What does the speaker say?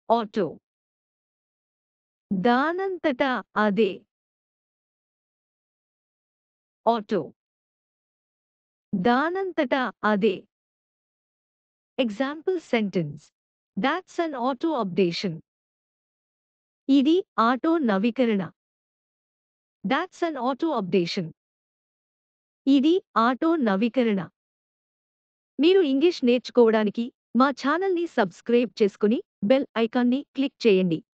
auto దానంతట అదే auto దానంతట అదే example sentence that's an auto updation ఇది ఆటో నవీకరణ దాట్స్ అన్ ఆటో అప్డేషన్ ఇది ఆటో నవీకరణ మీరు ఇంగ్లీష్ నేర్చుకోవడానికి మా ఛానల్ని సబ్స్క్రైబ్ చేసుకుని బెల్ ఐకాన్ని క్లిక్ చేయండి